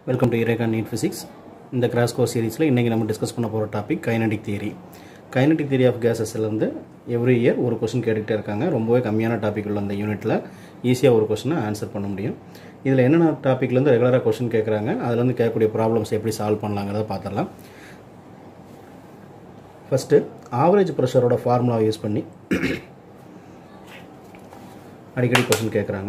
welcome to Eureka NEET physics இந்த crash course சீரிஸில் இன்றைக்கி நம்ம டிஸ்கஸ் பண்ண போகிற topic kinetic theory kinetic theory of கேசஸ்லேருந்து எவ்ரி இயர் ஒரு கொஷின் கேட்டுகிட்டே இருக்காங்க ரொம்பவே கம்மியான டாபிக் உள்ள அந்த யூனிட்டில் ஈஸியாக ஒரு கொஷினை ஆன்சர் பண்ண முடியும் இதில் என்னென்ன டாப்பிக்லேருந்து ரெகுலராக கொஷின் கேட்குறாங்க அதுலேருந்து கேட்கக்கூடிய ப்ராப்ளம்ஸ் எப்படி சால்வ் பண்ணலாங்கிறத பார்த்துடலாம் ஃபஸ்ட்டு ஆவரேஜ் ப்ரெஷரோட ஃபார்முலாவை யூஸ் பண்ணி அடிக்கடி கொஷின் கேட்குறாங்க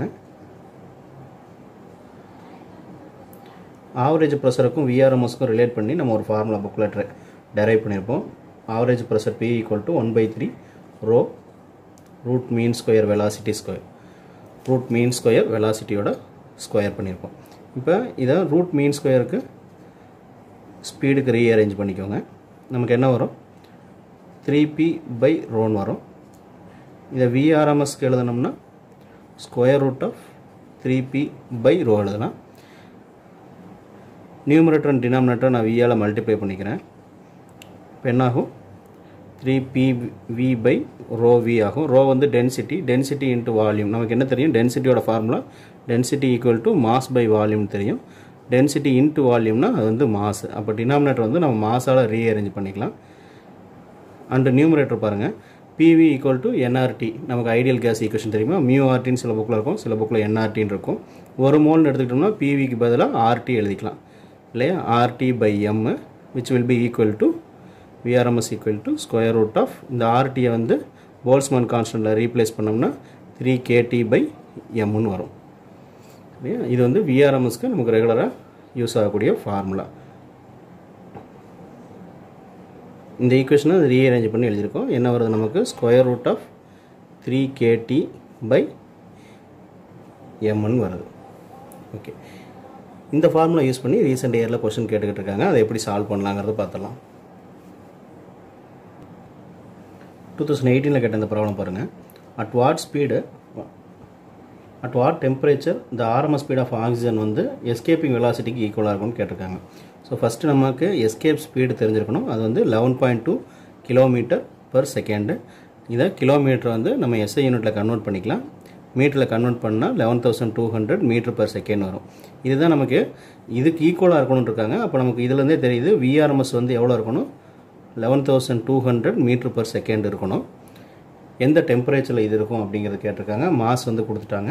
ஆவரேஜ் ப்ரெஷருக்கும் விஆர்எம்எஸ்க்கும் ரிலேட் பண்ணி நம்ம ஒரு ஃபார்முலா புக்கில் டெரைவ் பண்ணியிருப்போம் average pressure P equal to one by three rho root mean square velocity square root mean square வெலாசிட்டியோட ஸ்கொயர் பண்ணியிருப்போம் இப்போ இதை ரூட் மீன் ஸ்கொயருக்கு ஸ்பீடுக்கு ரீஅரேஞ்ச் பண்ணிக்கோங்க நமக்கு என்ன வரும் த்ரீ பி பை ரோன் வரும் இதை விஆர்எம்எஸ்க்கு எழுதணும்னா square root of three P by rho எழுதலாம் நியூமரேட்டர் அண்ட் டினாமினேட்டர் நான் வியால் மல்டிப்ளை பண்ணிக்கிறேன் இப்போ என்னாகும் three P V by rho V ஆகும் ரோ வந்து டென்சிட்டி டென்சிட்டி இன்ட்டு வால்யூம் நமக்கு என்ன தெரியும் டென்சிட்டியோட formula density equal to mass by volume தெரியும் டென்சிட்டி இன்ட்டு வால்யூம்னா அது வந்து மாஸ் அப்போ டினாமினேட்டர் வந்து நம்ம மாஸால் ரீஅரேஞ்ச் பண்ணிக்கலாம் அண்டு நியூமரேட்டர் பாருங்கள் பிவி ஈக்குவல் டு என்ஆர்டி நமக்கு ஐடியல் கேஸ் ஈக்குவேஷன் தெரியுமா மியூ ஆர்டின்னு சில புக்கில் இருக்கும் சில புக்கில் என்ஆர்டின்னு இருக்கும் ஒரு மோல்னு எடுத்துக்கிட்டோம்னா பிவிக்கு பதிலாக ஆர்டி எழுதிக்கலாம் இல்லையா RT by M which will be equal to VRMS equal to square root of இந்த ஆர்டியை வந்து போல்ஸ்மேன் கான்ஸ்டன்ட்டில் ரீப்ளேஸ் பண்ணோம்னா த்ரீ கேடி பை எம்னு வரும் இல்லையா இது வந்து விஆர்எம்எஸ்க்கு நமக்கு ரெகுலராக யூஸ் ஆகக்கூடிய ஃபார்முலா இந்த ஈக்குவேஷனை ரீஅரேஞ்ச் பண்ணி எழுதியிருக்கோம் என்ன வருது நமக்கு square root of three KT by MN வருது ஓகே இந்த ஃபார்முலா யூஸ் பண்ணி ரீசெண்ட் இயரில் கொஷின் கேட்டுக்கிட்டு இருக்காங்க அதை எப்படி சால்வ் பண்ணலாங்கிறத பார்த்துடலாம் டூ தௌசண்ட் எயிட்டீனில் கேட்ட இந்த ப்ராப்ளம் பாருங்கள் at what speed at what temperature இந்த ஆர்எம்எஸ் ஸ்பீட் ஆஃப் ஆக்சிஜன் வந்து எஸ்கேப்பிங் வெலாசிட்டிக்கு ஈக்குவலாக இருக்கும்னு கேட்டிருக்காங்க ஸோ ஃபஸ்ட்டு நமக்கு எஸ்கேப் ஸ்பீடு தெரிஞ்சிருக்கணும் அது வந்து eleven point two kilometre per second இதை கிலோமீட்டர் வந்து நம்ம எஸ்ஐ யூனிட்டில் கன்வெர்ட் பண்ணிக்கலாம் மீட்டரில் கன்வெர்ட் பண்ணால் eleven thousand two hundred metre per second வரும் இதுதான் நமக்கு இதுக்கு ஈக்குவலாக இருக்கணும்னு இருக்காங்க அப்போ நமக்கு இதுலேருந்தே தெரியுது விஆர்எம்எஸ் வந்து எவ்வளோ இருக்கணும் eleven thousand two hundred metre per second இருக்கணும் எந்த டெம்பரேச்சரில் இது இருக்கும் அப்படிங்கிறது கேட்டிருக்காங்க மாஸ் வந்து கொடுத்துட்டாங்க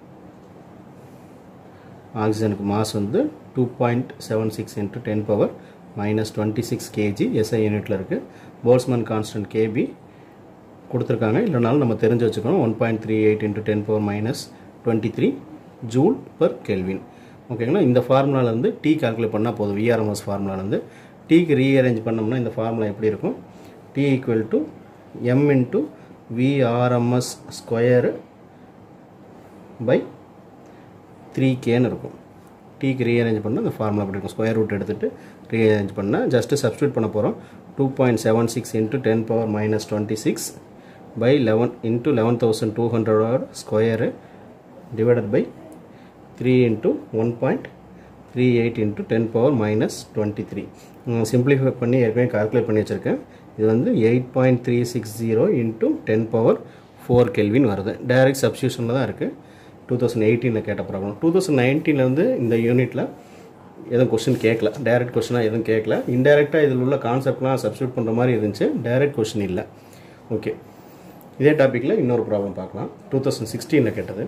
ஆக்சிஜனுக்கு மாஸ் வந்து two point seven six into ten power minus twenty six KG SI யூனிட்டில் இருக்குது போல்ஸ்மன் கான்ஸ்டன்ட் கேபி கொடுத்துருக்காங்க இல்லைனாலும் நம்ம தெரிஞ்சு வச்சுக்கணும் one point three eight into ten power minus twenty three joule per kelvin ஓகேங்களா இந்த ஃபார்முலாலேருந்து டி கால்குலேட் பண்ணால் போதும் விஆர்எம்எஸ் ஃபார்முலாலேருந்து டீக்கு ரீஅரேஞ்ச் பண்ணோம்னா இந்த ஃபார்முலா எப்படி இருக்கும் T equal to M into VRMS square by three கேன்னு இருக்கும் டீக்கு ரீஅரேஞ்ச் பண்ணால் அந்த ஃபார்முலா அப்படி இருக்கும் ஸ்கொயர் ரூட் எடுத்துகிட்டு ரீஅரேஞ்ச் பண்ணால் ஜஸ்ட்டு சப்ஸ்டியூட் பண்ண போகிறோம் two point seven six into ten power minus twenty six by eleven into eleven thousand two ஹண்ட்ரடோட square divided by three into one point three eight into ten power minus twenty three simplify பண்ணி ஏற்கனவே calculate பண்ணி வச்சுருக்கேன் இது வந்து eight point three six zero into ten power four kelvin வருது direct சப்ஸ்டியூஷனில் தான் இருக்குது டூ தௌசண்ட் எயிட்டீனில் கேட்ட ப்ராப்ளம் டூ தௌசண்ட் நைன்டீனில் வந்து இந்த யூனிட்டில் எதுவும் கொஸ்டின் கேட்கல டைரக்ட் கொஸ்டினாக எதுவும் கேட்கல இன்டெரக்டாக இதில் உள்ள கான்செப்ட்லாம் சப்ஸ்டியூட் பண்ணுற மாதிரி இருந்துச்சு டைரக்ட் கொஸ்டின் இல்லை ஓகே இதே டாப்பிக்கில் இன்னொரு ப்ராப்ளம் பார்க்கலாம் டூ தௌசண்ட் சிக்ஸ்டீனில் கேட்டது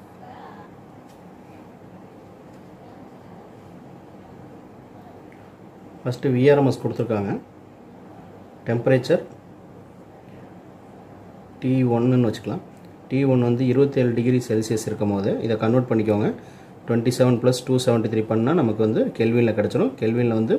ஃபஸ்ட்டு விஆர்எம்எஸ் கொடுத்துருக்காங்க டெம்பரேச்சர் டி ஒன்றுன்னு வச்சுக்கலாம் டி ஒன் வந்து இருபத்தேழு டிகிரி செல்சியஸ் இருக்கும் போது இதை கன்வெர்ட் பண்ணிக்கோங்க twenty seven plus two seventy three பண்ணால் நமக்கு வந்து கெல்வினில் கிடச்சிடும் கெல்வினில் வந்து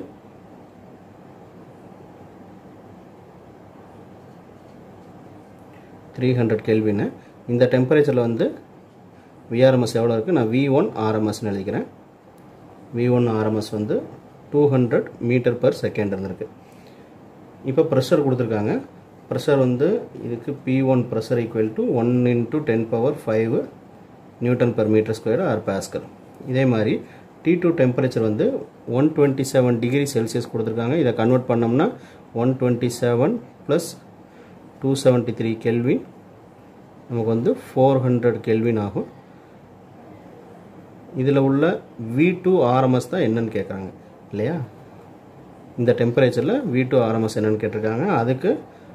த்ரீ ஹண்ட்ரட் கெல்வின்னு இந்த டெம்பரேச்சரில் வந்து விஆர்எம்எஸ் எவ்வளோ இருக்குது நான் வி ஒன் ஆர்எம்எஸ்னு எழுதிக்கிறேன் வி ஒன் ஆர்எம்எஸ் வந்து two hundred metre per second இருந்திருக்கு இப்போ ப்ரெஷர் கொடுத்துருக்காங்க ப்ரெஷர் வந்து இதுக்கு P one pressure equal to one into ten power five newton per metre square or pascal இதே மாதிரி டி டூ டெம்பரேச்சர் வந்து one twenty seven degree Celsius கொடுத்துருக்காங்க இதை கன்வெர்ட் பண்ணோம்னா one twenty seven plus two seventy three kelvin நமக்கு வந்து four hundred kelvin ஆகும் இதில் உள்ள வி டூ ஆர்எம்எஸ் தான் என்னன்னு கேட்குறாங்க இல்லையா இந்த டெம்பரேச்சரில் வி டூ ஆர்எம்எஸ் என்னன்னு கேட்டிருக்காங்க அதுக்கு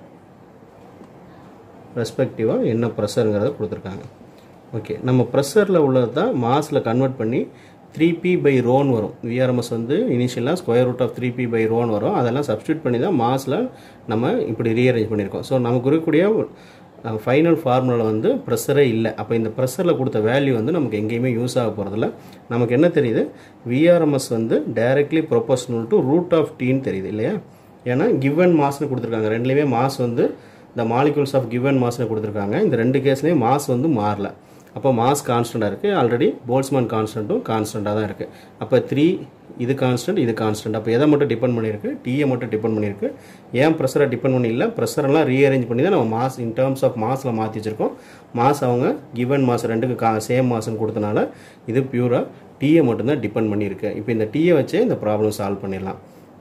ரெஸ்பெக்டிவாக என்ன ப்ரெஷருங்கிறத கொடுத்துருக்காங்க ஓகே நம்ம ப்ரெஷரில் உள்ளது தான் மாஸில் கன்வெர்ட் பண்ணி த்ரீ பி பை ரோன் வரும் விஆர்எம்எஸ் வந்து இனிஷியலாக square root of three P by rho வரும் அதெல்லாம் சப்ஸ்டியூட் பண்ணி தான் மாஸில் நம்ம இப்படி ரீஅரேஞ்ச் பண்ணியிருக்கோம் ஸோ நமக்கு இருக்கக்கூடிய ஃபைனல் ஃபார்முலாவில் வந்து ப்ரெஷரே இல்லை அப்போ இந்த ப்ரெஷரில் கொடுத்த வேல்யூ வந்து நமக்கு எங்கேயுமே யூஸ் ஆக போகிறதில்ல நமக்கு என்ன தெரியுது விஆர்எம்எஸ் வந்து directly proportional to root of டீன்னு தெரியுது இல்லையா ஏன்னா கிவன் மாஸ்னு கொடுத்துருக்காங்க ரெண்டுலேயுமே மாஸ் வந்து இந்த மாலிகூல்ஸ் ஆஃப் கிவன் மாஸ்னு கொடுத்துருக்காங்க இந்த ரெண்டு கேஸ்லேயும் மாஸ் வந்து மாறல அப்போ மாஸ் கான்ஸ்டண்ட்டாக இருக்குது ஆல்ரெடி போல்ஸ்மேன் கான்ஸ்டண்ட்டும் கான்ஸ்டண்ட்டாக தான் இருக்குது அப்போ த்ரீ இது கான்ஸ்டன்ட் இது கான்ஸ்டன்ட் அப்போ எதை மட்டும் டிபெண்ட் பண்ணியிருக்கு டீயை மட்டும் டிபெண்ட் பண்ணியிருக்கு ஏன் ப்ரெஷரை டிபெண்ட் பண்ணி இல்லை ப்ரெஷரெல்லாம் ரீஅரேஞ்ச் பண்ணி தான் நம்ம மாஸ் இன் டேர்ம்ஸ் ஆஃப் மாஸில் மாற்றி வச்சுருக்கோம் மாஸ் அவங்க கிவன் மாஸ் ரெண்டுக்கு கா சேம் மாஸ்ன்னு கொடுத்தனால இது பியூராக டீயை மட்டும்தான் டிபெண்ட் பண்ணியிருக்கு இப்போ இந்த டீயை வச்சே இந்த ப்ராப்ளம் சால்வ் பண்ணிடலாம்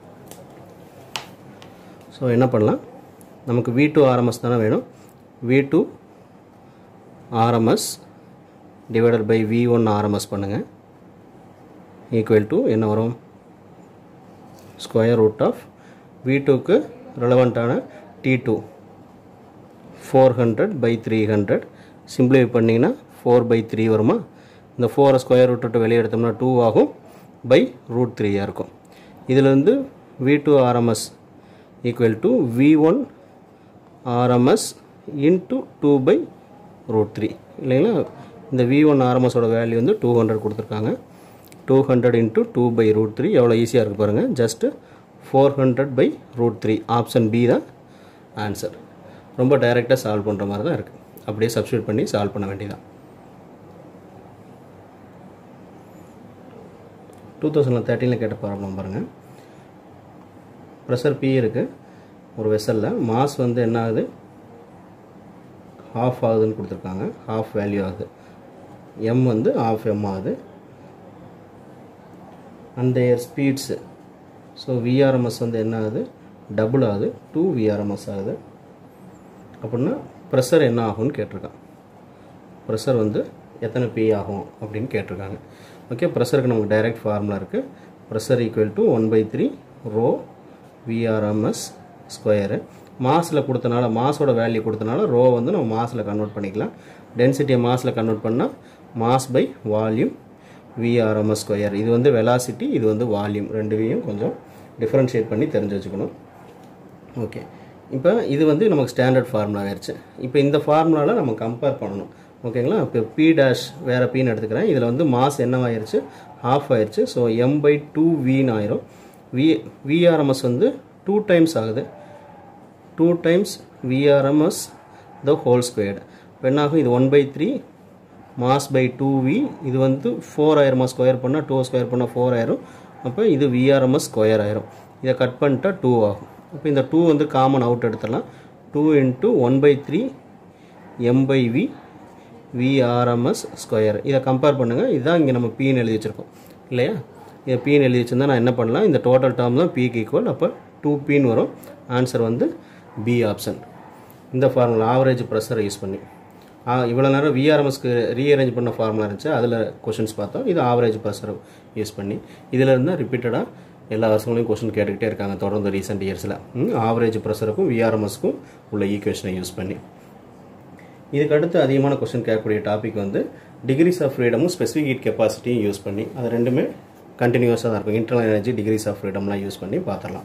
ஸோ என்ன பண்ணலாம் நமக்கு வி டூ ஆர்எம்எஸ் தானே வேணும் V two RMS divided by V one RMS பண்ணுங்கள் ஈக்குவல் டு என்ன வரும் ஸ்கொயர் ரூட் ஆஃப் வி டூக்கு ரிலவெண்ட்டான T two four hundred by three hundred simplify பண்ணிங்கன்னா ஃபோர் பை த்ரீ வருமா இந்த ஃபோரை ஸ்கொயர் ரூட் விட்டு வெளியே எடுத்தோம்னா டூ ஆகும் பை ரூட் த்ரீயாக இருக்கும் இதிலேருந்து V two RMS equal to V one RMS into two by root three இல்லைங்களா இந்த வி ஒன் ஆர்எம்எஸோட வேல்யூ வந்து டூ ஹண்ட்ரட் கொடுத்துருக்காங்க two hundred into two by root three எவ்வளோ ஈஸியாக இருக்குது பாருங்கள் just four hundred by root three option B தான் ஆன்சர் ரொம்ப டைரெக்டாக சால்வ் பண்ணுற மாதிரி தான் இருக்குது அப்படியே சப்ஸ்டியூட் பண்ணி சால்வ் பண்ண வேண்டியதான் டூ தௌசண்ட் தேர்ட்டீனில் கேட்ட ப்ராப்ளம் பாருங்கள் ப்ரெஷர் பி இருக்குது ஒரு வெசலில் மாஸ் வந்து என்ன ஆகுது ஹாஃப் ஆகுதுன்னு கொடுத்துருக்காங்க ஹாஃப் வேல்யூ ஆகுது எம் வந்து ஆஃப் எம் ஆகுது and their speeds so V RMS வந்து என்ன ஆகுது டபுள் ஆகுது டூ விஆர்எம்எஸ் ஆகுது அப்படின்னா ப்ரெஷர் என்ன ஆகும்னு கேட்டிருக்கான் ப்ரெஷர் வந்து எத்தனை பி ஆகும் அப்படின்னு கேட்டிருக்காங்க ஓகே ப்ரெஷருக்கு நமக்கு டைரக்ட் ஃபார்முலா இருக்குது pressure equal to one by three rho V RMS square மாஸில் கொடுத்தனால மாஸோட வேல்யூ கொடுத்தனால ரோ வந்து நம்ம மாஸில் கன்வெர்ட் பண்ணிக்கலாம் டென்சிட்டியை மாஸில் கன்வெர்ட் பண்ணால் mass by volume V RMS square இது வந்து வெலாசிட்டி இது வந்து வால்யூம் ரெண்டுவையும் கொஞ்சம் டிஃப்ரென்ஷியேட் பண்ணி தெரிஞ்சு வச்சுக்கணும் ஓகே இப்போ இது வந்து நமக்கு ஸ்டாண்டர்ட் ஃபார்முலா ஆயிடுச்சு இப்போ இந்த ஃபார்முலாவில் நம்ம கம்பேர் பண்ணணும் ஓகேங்களா இப்போ பி டேஷ் வேறு பின்னு எடுத்துக்கிறேன் இதில் வந்து மாஸ் என்னவாயிருச்சு ஹாஃப் ஆயிடுச்சு ஸோ எம் பை டூ வின்னு ஆயிரும் வி விஆர்எம்எஸ் வந்து டூ டைம்ஸ் ஆகுது two times V RMS the whole squared இப்போ என்னாகும் இது one by three mass by two V இது வந்து ஃபோர் ஆயிரமா ஸ்கொயர் பண்ணால் டூ ஸ்கொயர் பண்ணால் ஃபோர் ஆயிரும் அப்போ இது விஆர்எம்எஸ் ஸ்கொயர் ஆயிரும் இதை கட் பண்ணிட்டா டூ ஆகும் இப்போ இந்த டூ வந்து காமன் அவுட் எடுத்துடலாம் two into one by three M by V V RMS square இதை கம்பேர் பண்ணுங்கள் இதுதான் இங்கே நம்ம பின்னு எழுதி வச்சுருக்கோம் இல்லையா இதை பின்னு எழுதி வச்சுருந்தா நான் என்ன பண்ணலாம் இந்த டோட்டல் டேர்ம் தான் பிக்கு ஈக்குவல் அப்போ டூ பின்னு வரும் ஆன்சர் வந்து பி ஆப்ஷன் இந்த ஃபார்முலா ஆவரேஜ் ப்ரெஷரை யூஸ் பண்ணி இவ்வளோ நேரம் விஆர்எம்எஸ்க்கு ரீஅரேஞ்ச் பண்ண ஃபார்முலா இருந்துச்சு அதில் கொஷின்ஸ் பார்த்தோம் இது ஆவரேஜ் ப்ரெஷரை யூஸ் பண்ணி இதில் இருந்தால் ரிப்பீட்டடாக எல்லா வருஷங்களையும் கொஷின் கேட்டுக்கிட்டே இருக்காங்க தொடர்ந்து ரீசெண்ட் இயர்ஸில் ஆவரேஜ் ப்ரெஷருக்கும் விஆர்எம்எஸ்க்கும் உள்ள ஈக்குவேஷனை யூஸ் பண்ணி இதுக்கு அடுத்து அதிகமான கொஸ்டின் கேட்கக்கூடிய டாபிக் வந்து டிகிரிஸ் ஆஃப் ஃப்ரீடமும் ஸ்பெசிஃபிக் ஹீட் கெப்பாசிட்டியும் யூஸ் பண்ணி அது ரெண்டுமே கண்டினியூஸாக தான் இருக்கும் இன்டர்னல் எனர்ஜி டிகிரிஸ் ஆஃப் ஃப்ரீடம்லாம் யூஸ் பண்ணி பார்த்துடலாம்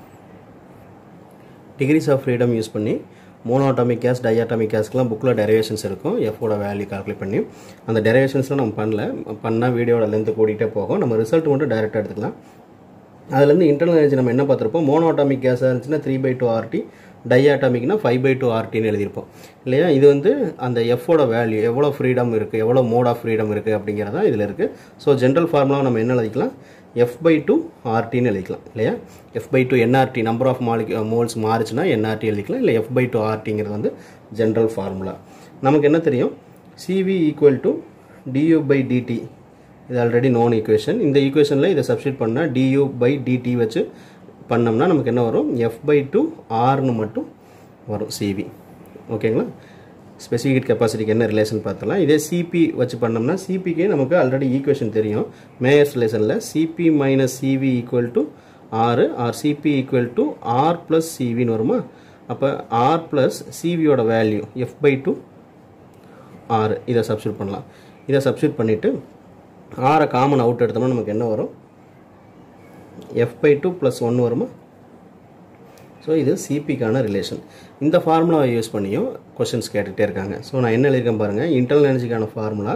டிகிரிஸ் ஆஃப் ஃப்ரீடம் யூஸ் பண்ணி மோனோட்டாமிக் கேஸ் டயாட்டாமிக் கேஸ்க்குலாம் புக்கில் டெரிவேஷன்ஸ் இருக்கும் எஃபோட வேல்யூ கால்குலேட் பண்ணி அந்த டெரிவேஷன்ஸ்லாம் நம்ம பண்ணல பண்ணால் வீடியோட லென்த்து கூட்டிகிட்டே போகும் நம்ம ரிசல்ட் மட்டும் டைரெக்டாக எடுத்துக்கலாம் அதுலேருந்து இன்டர்னல் எனர்ஜி நம்ம என்ன பார்த்துருப்போம் மோனோட்டாமிக் கேஸாக இருந்துச்சுன்னா த்ரீ பை டூ ஆர்டி டைஆட்டாமிக்னா ஃபைவ் பை டூ ஆர்டின்னு எழுதியிருப்போம் இல்லையா இது வந்து அந்த எஃபோட வேல்யூ எவ்வளோ ஃப்ரீடம் இருக்குது எவ்வளோ மோட் ஆஃப் ஃப்ரீடம் இருக்குது அப்படிங்கிறதா இதில் இருக்குது ஸோ ஜென்ரல் ஃபார்முலா நம்ம என்ன எழுதிக்கலாம் எஃப் பை டூ ஆர்டின்னு எழுதிக்கலாம் இல்லையா F by two NRT number of மாலிக் மோல்ஸ் மாறுச்சுன்னா என்ஆர்டி எழுதிக்கலாம் இல்லை எஃப் பை டூ ஆர்டிங்கிறது வந்து ஜென்ரல் ஃபார்முலா நமக்கு என்ன தெரியும் CV equal to DU by DT இது ஆல்ரெடி நோன் ஈக்குவேஷன் இந்த ஈக்குவேஷனில் இதை சப்ஸ்டியூட் பண்ணால் டியூ பை டிடி வச்சு பண்ணோம்னா நமக்கு என்ன வரும் எஃப் பை டூ ஆர்னு மட்டும் வரும் சிவி ஓகேங்களா ஸ்பெசிஃபிக் ஹீட் கெப்பாசிட்டிக்கு என்ன ரிலேஷன் பார்த்தலாம் இதே சிபி வச்சு பண்ணோம்னா சிபிக்கு நமக்கு ஆல்ரெடி ஈக்குவேஷன் தெரியும் மேயர்ஸ் ரிலேஷனில் CP minus CV equal to R R CP equal to R plus சிவின்னு வருமா அப்போ ஆர் ப்ளஸ் சிவியோட value F by two R இதை சப்ஸ்டியூட் பண்ணலாம் இதை சப்ஸ்டியூட் பண்ணிவிட்டு ஆரை காமன் அவுட் எடுத்தோம்னா நமக்கு என்ன வரும் எஃப் பை டூ ப்ளஸ் ஒன்று வருமா ஸோ இது சிபிக்கான ரிலேஷன் இந்த ஃபார்முலாவை யூஸ் பண்ணியும் கொஷின்ஸ் கேட்டுகிட்டே இருக்காங்க ஸோ நான் என்ன எழுதியிருக்கேன் பாருங்கள் இன்டர்னல் எனர்ஜிக்கான ஃபார்முலா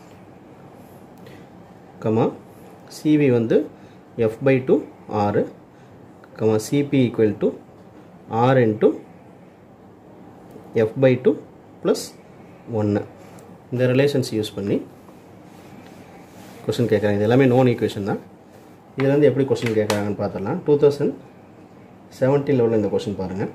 கமா சிவி வந்து F by two R comma CP equal to R into F by two plus ஒன்று இந்த ரிலேஷன்ஸ் யூஸ் பண்ணி கொஷின் கேட்குறாங்க இது எல்லாமே நோன் ஈக்குவேஷன் தான் இதுலேருந்து எப்படி கொஷின் கேட்குறாங்கன்னு பார்த்துடலாம் டூ தௌசண்ட் செவன்டீனில் உள்ள இந்த கொஷின் பாருங்கள்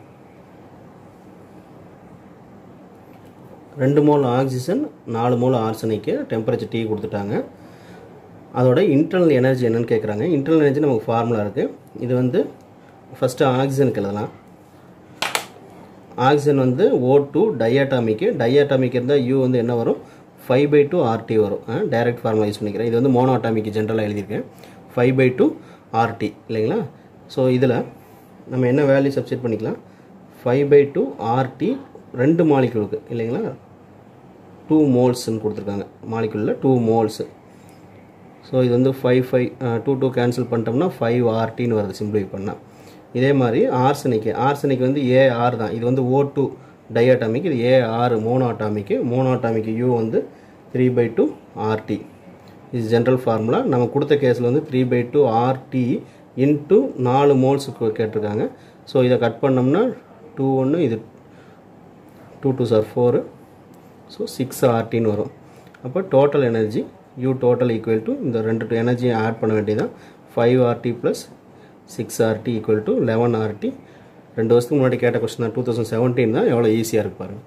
ரெண்டு மோல் ஆக்சிஜன் நாலு மோல் ஆர்சனிக்கு டெம்பரேச்சர் டீ கொடுத்துட்டாங்க அதோட இன்டர்னல் எனர்ஜி என்னன்னு கேட்குறாங்க இன்டர்னல் எனர்ஜி நமக்கு ஃபார்முலா இருக்குது இது வந்து ஃபஸ்ட்டு ஆக்சிஜனுக்கு எழுதலாம் ஆக்சிஜன் வந்து ஓ டூ டையாட்டாமிக்கு டையாட்டாமிக் இருந்தால் யூ வந்து என்ன வரும் ஃபைவ் பை டூ ஆர்டி வரும் டைரக்ட் ஃபார்முலா யூஸ் பண்ணிக்கிறேன் இது வந்து மோனோ அட்டாமிக் ஜென்ரலாக எழுதியிருக்கேன் ஃபைவ் பை டூ ஆர்டி இல்லைங்களா ஸோ இதில் நம்ம என்ன வேல்யூ சப்ஸ்டிட் பண்ணிக்கலாம் ஃபைவ் பை டூ ஆர்டி ரெண்டு மாலிகுலுக்கு இல்லைங்களா டூ மோல்ஸ்ன்னு கொடுத்துருக்காங்க மாலிகுலில் டூ மோல்ஸு ஸோ இது வந்து five five two two cancel பண்ணிட்டோம்னா ஃபைவ் ஆர்டின்னு வருது சிம்பிளை பண்ணால் இதே மாதிரி ஆர்சனிக்கு ஆர்சனிக் வந்து ஏஆர் தான் இது வந்து ஓ டூ டையாட்டாமிக் இது ஏஆர் மோனோட்டாமிக்கு மோனோட்டாமிக் யூ வந்து த்ரீ பை டூ ஆர்டி இது ஜென்ரல் ஃபார்முலா நம்ம கொடுத்த கேஸில் வந்து three by two RT into நாலு மோல்ஸுக்கு கேட்டிருக்காங்க ஸோ இதை கட் பண்ணோம்னா டூ ஒன்று இது டூ டூ சார் ஃபோரு ஸோ சிக்ஸ் ஆர்டின்னு வரும் அப்போ total energy U total equal to இந்த ரெண்டு டூ எனர்ஜியை ஆட் பண்ண வேண்டியதான் five RT plus six RT equal to eleven RT ரெண்டு வருஷத்துக்கு முன்னாடி கேட்ட கொஸ்டின் தான் டூ தௌசண்ட் செவன்டீன் தான் எவ்வளோ ஈஸியாக இருக்கு பாருங்க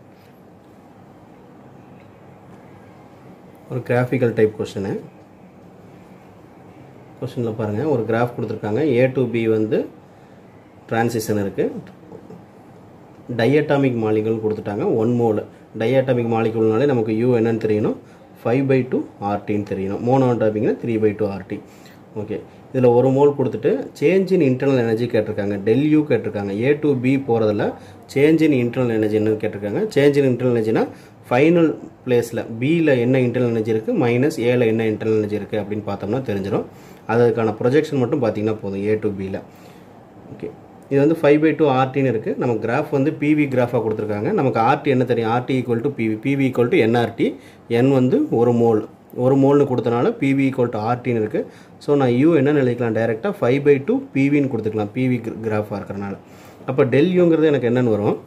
ஒரு கிராஃபிக்கல் டைப் கொஸ்டினு கொஸ்டினில் பாருங்கள் ஒரு கிராஃப் கொடுத்துருக்காங்க ஏ டு பி வந்து டிரான்சிஷன் இருக்குது டையட்டாமிக் மாலிகுல் கொடுத்துட்டாங்க ஒன் மோல் டையட்டாமிக் மாலிகுல்னாலே நமக்கு யூ என்னன்னு தெரியணும் ஃபைவ் பை டூ ஆர்டின்னு தெரியணும் மோனோடாமிக்னா three by two RT okay இதில் ஒரு மோல் கொடுத்துட்டு சேஞ்ச் இன் இன்டர்னல் எனர்ஜி கேட்டிருக்காங்க டெல் யூ கேட்டிருக்காங்க ஏ டு பி போகிறதுல சேஞ்ச் இன் இன்டர்னல் எனர்ஜி என்னன்னு கேட்டிருக்காங்க சேஞ்ச் இன் இன்டர்னல் எனர்ஜினா ஃபைனல் பிளேஸில் பியில் என்ன இன்டர்னல் எனர்ஜி இருக்குது மைனஸ் ஏல என்ன இன்டர்னல் எனர்ஜி இருக்குது அப்படின்னு பார்த்தோம்னா தெரிஞ்சிடும் அதுக்கான ப்ரொஜெக்ஷன் மட்டும் பார்த்தீங்கன்னா போதும் ஏ டு பியில் ஓகே இது வந்து ஃபைவ் பை டூ ஆர்டின்னு இருக்குது நம்ம கிராஃப் வந்து பிவி கிராஃபாக கொடுத்துருக்காங்க நமக்கு ஆர்டி என்ன தெரியும் RT equal to PV PV equal to NRT N வந்து ஒரு மோல் ஒரு மோல்னு கொடுத்தனால பிவி ஈக்குவல் டு ஆர்டின்னு இருக்குது ஸோ நான் யூ என்ன எழுதிக்கலாம் டைரெக்டாக ஃபைவ் பை டூ பிவின்னு கொடுத்துக்கலாம் பிவி கிராஃபாக இருக்கிறனால அப்போ டெல் யூங்கிறது எனக்கு என்னென்னு வரும்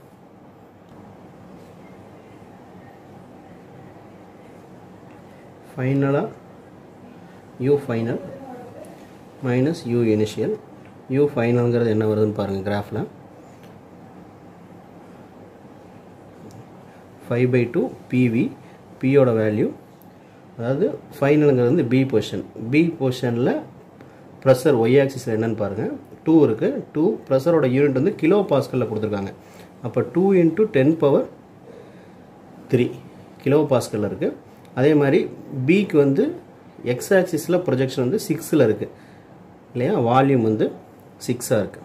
ஃபைனலாக U final minus U initial U ஃபைனல்ங்கிறது என்ன வருதுன்னு பாருங்கள் கிராஃபில் ஃபைவ் பை டூ பிவி பியோட வேல்யூ அதாவது ஃபைனலுங்கிறது வந்து பி பொசிஷன் பி பொசிஷனில் ப்ரெஷர் ஒய் ஆக்சிஸில் என்னென்னு பாருங்கள் டூ இருக்குது டூ ப்ரெஷரோட யூனிட் வந்து கிலோ பாஸ்கலில் கொடுத்துருக்காங்க அப்போ two into ten power three kilo பாஸ்கலில் இருக்குது அதே மாதிரி பிக்கு வந்து எக்ஸ் ஆக்சிஸில் ப்ரொஜெக்ஷன் வந்து சிக்ஸில் இருக்குது இல்லையா வால்யூம் வந்து சிக்ஸாக இருக்குது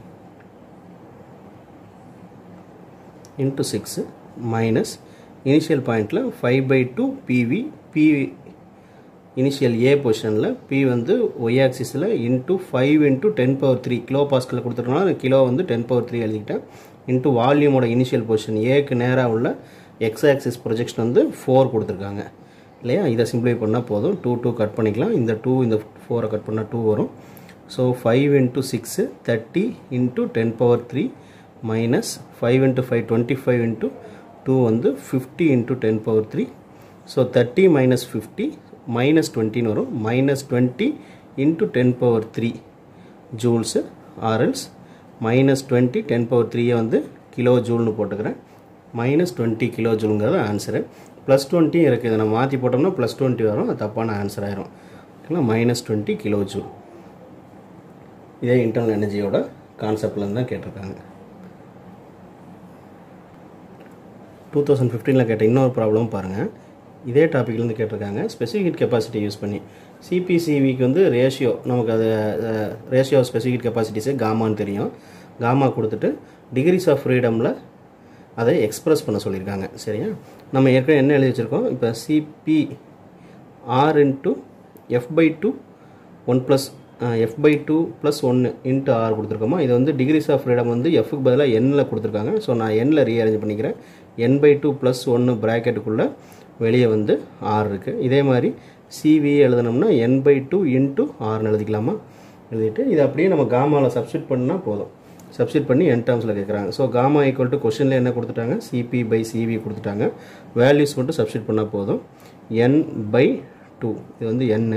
இன்ட்டு சிக்ஸு மைனஸ் இனிஷியல் பாயிண்டில் five by two PV P initial A பொசிஷனில் பி வந்து ஒய் ஆக்சிஸில் into five into ten power three kilo பாஸ்கலில் கொடுத்துருக்கனால கிலோ வந்து டென் பவர் த்ரீ எழுதிக்கிட்டேன் இன்ட்டு வால்யூமோட இனிஷியல் பொசிஷன் ஏக்கு நேராக உள்ள எக்ஸ் ஆக்சிஸ் ப்ரொஜெக்ஷன் வந்து ஃபோர் கொடுத்துருக்காங்க இல்லையா இதை சிம்பிளை பண்ணால் போதும் டூ டூ கட் பண்ணிக்கலாம் இந்த டூ இந்த ஃபோரை கட் பண்ணால் டூ வரும் so five into six thirty into ten power three minus five into five twenty five into two வந்து fifty into ten power three so thirty minus fifty minus டுவெண்ட்டின்னு வரும் minus twenty into ten power three joules or else minus twenty ten power த்ரீயை வந்து kilo ஜூல்னு போட்டுக்கிறேன் minus twenty kilo ஜூலுங்கிறது answer plus டுவெண்ட்டியும் இருக்குது இதை நம்ம மாற்றி போட்டோம்னா ப்ளஸ் டுவெண்ட்டி வரும் அது தப்பான ஆன்சர் ஆயிரும் ஓகேங்களா மைனஸ் டுவெண்ட்டி கிலோ ஜூல் இதே இன்டர்னல் எனர்ஜியோட கான்செப்ட்லேருந்து தான் கேட்டிருக்காங்க டூ தௌசண்ட் ஃபிஃப்டீனில் கேட்ட இன்னொரு ப்ராப்ளம் பாருங்கள் இதே டாப்பிக்லேருந்து கேட்டிருக்காங்க ஸ்பெசிஃபிக் ஹீட் கெப்பாசிட்டி யூஸ் பண்ணி சிபிசிவிக்கு வந்து ரேஷியோ நமக்கு அது ரேஷியோ ஸ்பெசிஃபிக் ஹீட் கெப்பாசிட்டிஸே காமான்னு தெரியும் காமா கொடுத்துட்டு டிகிரிஸ் ஆஃப் ஃப்ரீடமில் அதை எக்ஸ்பிரஸ் பண்ண சொல்லியிருக்காங்க சரியா நம்ம ஏற்கனவே என்ன எழுதி வச்சுருக்கோம் இப்போ CP R into F by two one plus F by two plus ஒன்று இன்ட்டு ஆர் கொடுத்துருக்கோமா இது வந்து டிகிரிஸ் ஆஃப் ஃப்ரீடம் வந்து எஃப்க்கு பதிலாக எண்ணில் கொடுத்துருக்காங்க ஸோ நான் எண்ணில் ரீஅரேஞ்ச் பண்ணிக்கிறேன் என் பை டூ ப்ளஸ் ஒன்று ப்ராக்கெட்டுக்குள்ளே வெளியே வந்து ஆர் இருக்குது இதே மாதிரி சிவி எழுதணும்னா என் பை டூ இன்ட்டு ஆர்னு எழுதிக்கலாமா எழுதிட்டு இதை அப்படியே நம்ம காமாவில் சப்ஸ்டியூட் பண்ணால் போதும் சப்ஸ்டியூட் பண்ணி என் டேர்ம்ஸில் கேட்குறாங்க ஸோ காமா ஈக்குவல் டு கொஷனில் என்ன கொடுத்துட்டாங்க சிபி பை சிவி கொடுத்துட்டாங்க வேல்யூஸ் மட்டும் சப்ஸ்டியூட் பண்ணால் போதும் என் பை டூ இது வந்து என்னு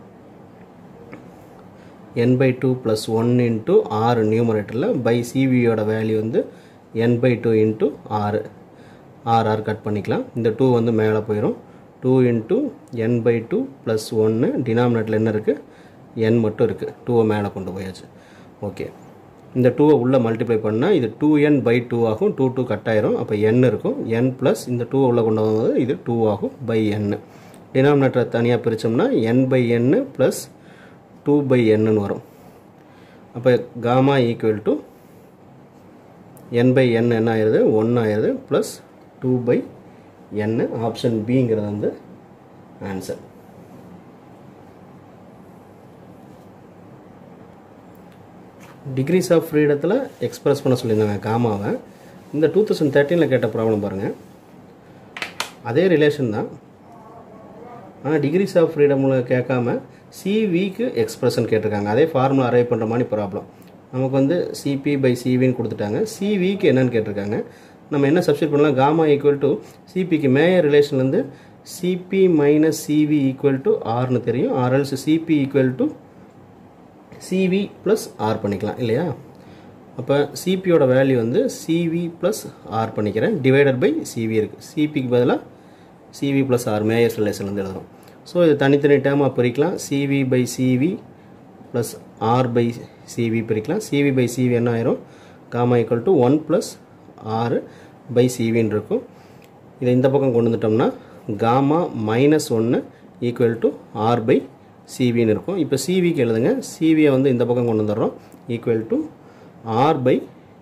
N by two plus one into R நியூமரேட்டரில் பை சிவியோட வேல்யூ வந்து N by two into R R R cut பண்ணிக்கலாம் இந்த டூ வந்து மேலே போயிடும் two into N by two plus ஒன்று டினாமினேட்டில் என்ன இருக்குது என் மட்டும் இருக்குது டூவை மேலே கொண்டு போயாச்சு ஓகே இந்த டூவை உள்ளே மல்டிப்ளை பண்ணால் இது டூ என் பை டூ ஆகும் டூ டூ கட் ஆயிரும் அப்போ என் இருக்கும் என் ப்ளஸ் இந்த டூவை உள்ளே கொண்டு வந்தது இது டூ ஆகும் பை என் டினாமினேட்டரை தனியாக பிரித்தோம்னா N by N plus two by என்னு வரும் அப்போ gamma equal to N by N என்ன ஆயிடுது ஒன்று ஆயிடுது ப்ளஸ் டூ பை என்னு ஆப்ஷன் பிங்கிறது வந்து ஆன்சர் டிகிரிஸ் ஆஃப் ஃப்ரீடத்தில் எக்ஸ்பிரஸ் பண்ண சொல்லியிருந்தாங்க காமாவை இந்த டூ தௌசண்ட் தேர்ட்டீனில் கேட்ட ப்ராப்ளம் பாருங்கள் அதே ரிலேஷன் தான் ஆனால் டிகிரிஸ் ஆஃப் ஃப்ரீடமில் கேட்காம சிவிக்கு எக்ஸ்பிரஷன் கேட்டிருக்காங்க அதே ஃபார்முலா அரைவ் பண்ணுற மாதிரி ப்ராப்ளம் நமக்கு வந்து சிபி பை சிவின்னு கொடுத்துட்டாங்க சிவிக்கு என்னன்னு கேட்டிருக்காங்க நம்ம என்ன சப்ஸ்டியூட் பண்ணலாம் காமா ஈக்குவல் டு சிபிக்கு மேயர் ரிலேஷன்லேருந்து CP minus CV equal to ஆர்னு தெரியும் or else CP equal to CV plus R பண்ணிக்கலாம் இல்லையா அப்போ சிபியோட வேல்யூ வந்து சிவி ப்ளஸ் ஆர் பண்ணிக்கிறேன் டிவைடட் பை சிவி இருக்குது சிபிக்கு பதிலாக சிவி ப்ளஸ் ஆர் மேயர்ஸ் ரிலேஷன்லேருந்து எழுதுறோம் ஸோ இது தனித்தனி டேர்மாக பிரிக்கலாம் CV by CV plus R by CV பிரிக்கலாம் சிவி பை சிவி என்ன ஆயிரும் gamma equal to one plus ஆறு பை சிவின்னு இருக்கும் இதை இந்த பக்கம் கொண்டு வந்துட்டோம்னா காமா மைனஸ் ஒன்று ஈக்குவல் டு ஆர் பை சிவின்னு இருக்கும் இப்போ சிவிக்கு எழுதுங்க சிவியை வந்து இந்த பக்கம் கொண்டு வந்துடுறோம் equal to R by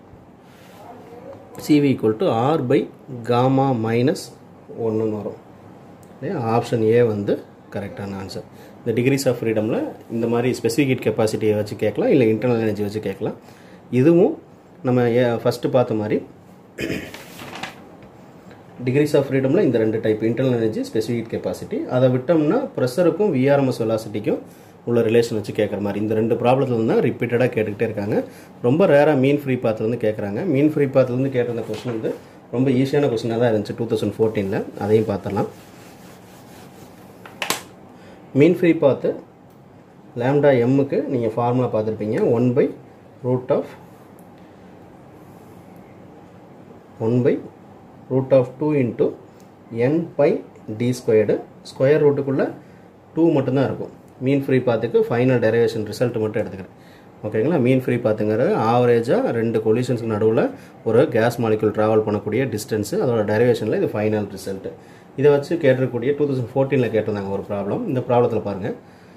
CV equal to R by gamma minus ஒன்றுன்னு வரும் இல்லையா ஆப்ஷன் ஏ வந்து கரெக்டான ஆன்சர் இந்த டிகிரிஸ் ஆஃப் ஃப்ரீடமில் இந்த மாதிரி ஸ்பெசிஃபிக் ஹீட் கெப்பாசிட்டியை வச்சு கேட்கலாம் இல்லை இன்டர்னல் எனர்ஜி வச்சு கேட்கலாம் இதுவும் நம்ம ஏ ஃபஸ்ட்டு பார்த்த மாதிரி டிகிரிஸ் ஆஃப் ஃப்ரீடமில் இந்த ரெண்டு type internal energy specific capacity அதை விட்டோம்னா ப்ரெஷருக்கும் விஆர்எம்எஸ் வெலாசிட்டிக்கும் உள்ள ரிலேஷன் வச்சு கேட்குற மாதிரி இந்த ரெண்டு ப்ராப்ளத்தில் தான் ரிப்பீட்டடாக கேட்டுக்கிட்டே இருக்காங்க ரொம்ப ரேராக மீன் ஃப்ரீ பாத்துலேருந்து கேட்குறாங்க மீன் ஃப்ரீ பாத்துலேருந்து கேட்டிருந்த கொஸ்டின் வந்து ரொம்ப ஈஸியான கொஸ்டினாக தான் இருந்துச்சு டூ தௌசண்ட் ஃபோர்டீனில் அதையும் பார்த்துடலாம் மீன் ஃப்ரீ பாத்து லேம்டா எம்முக்கு நீங்கள் ஃபார்முலா பார்த்துருப்பீங்க one by root of one by root of two into N by d squared square ரூட்டுக்குள்ளே டூ மட்டும்தான் இருக்கும் மீன் ஃப்ரீ பாத்துக்கு ஃபைனல் டெரிவேஷன் ரிசல்ட் மட்டும் எடுத்துக்கிறேன் ஓகேங்களா மீன் ஃப்ரீ பாத்துங்கிறது ஆவரேஜாக ரெண்டு கொலிஷன்ஸ்க்கு நடுவில் ஒரு கேஸ் மாலிகுல் ட்ராவல் பண்ணக்கூடிய டிஸ்டன்ஸு அதோட டெரிவேஷனில் இது ஃபைனல் ரிசல்ட்டு இதை வச்சு கேட்டிருக்கக்கூடிய டூ தௌசண்ட் ஃபோர்டீனில் கேட்டிருந்தாங்க ஒரு ப்ராப்ளம் இந்த ப்ராப்ளத்தில் பாருங்கள்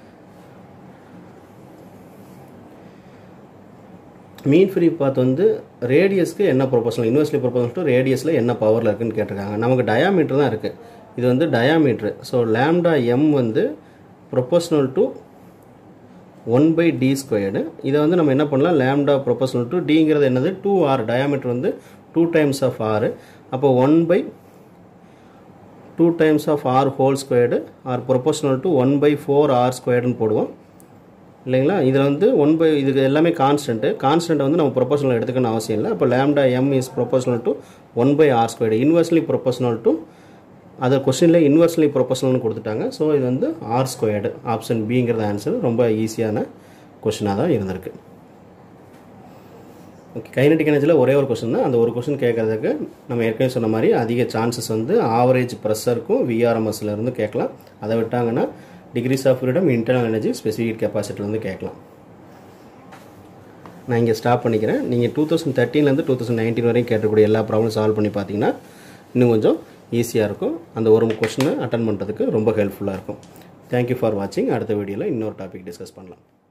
மீன் ஃப்ரீ பாத் வந்து ரேடியஸ்க்கு என்ன ப்ரொபோஷனல் யூனிவர்சிட்டி ப்ரொபோஷனல் டு ரேடியஸில் என்ன பவரில் இருக்குன்னு கேட்டிருக்காங்க நமக்கு டயாமீட்டர் தான் இருக்குது இது வந்து டயாமீட்ரு ஸோ லேம்டா எம் வந்து proportional to one by d squared இதை வந்து நம்ம என்ன பண்ணலாம் லேம்டா ப்ரொபோஷனல் டு டிங்கிறது என்னது டூ ஆர் டயாமீட்டர் வந்து டூ டைம்ஸ் ஆஃப் ஆர் அப்போ one by two times of r whole squared r proportional to one by four r ஸ்கொயர்டுன்னு போடுவோம் இல்லைங்களா இதில் வந்து ஒன் பை இதுக்கு எல்லாமே கான்ஸ்டன்ட்டு கான்ஸ்டன்ட்டை வந்து நம்ம ப்ரொபோஷனல் எடுத்துக்கணும் அவசியம் இல்லை அப்போ lambda m is proportional to one by r squared inversely proportional to அது கொஸ்டினில் இன்வெர்ஸ்லி ப்ரொபோஷனல்னு கொடுத்துட்டாங்க ஸோ இது வந்து ஆர் ஸ்கொயர்டு ஆப்ஷன் பிங்கிறது ஆன்சர் ரொம்ப ஈஸியான கொஷினாக தான் இருந்திருக்கு ஓகே கைனட்டிக் எனர்ஜியில் ஒரே ஒரு கொஸ்டின் தான் அந்த ஒரு கொஸ்டின் கேட்கறதுக்கு நம்ம ஏற்கனவே சொன்ன மாதிரி அதிக சான்சஸ் வந்து ஆவரேஜ் ப்ரெஷருக்கும் விஆர்எம்எஸ்ல இருந்து கேட்கலாம் அதை விட்டாங்கன்னா degrees of freedom internal energy specific கெப்பாசிட்டிலேருந்து கேட்கலாம் நான் இங்கே ஸ்டாப் பண்ணிக்கிறேன் நீங்கள் டூ தௌசண்ட் தேர்ட்டீன்லேருந்து டூ தௌசண்ட் நைன்டீன் வரையும் கேட்டக்கூடிய எல்லா ப்ராப்ளம் சால்வ் பண்ணி பார்த்தீங்கன்னா இன்னும் கொஞ்சம் ஈஸியாக இருக்கும் அந்த ஒரு கொஷினை அட்டன் பண்ணுறதுக்கு ரொம்ப ஹெல்ப்ஃபுல்லாக இருக்கும் தேங்க்யூ ஃபார் வாட்சிங் அடுத்த வீடியோவில் இன்னொரு டாபிக் டிஸ்கஸ் பண்ணலாம்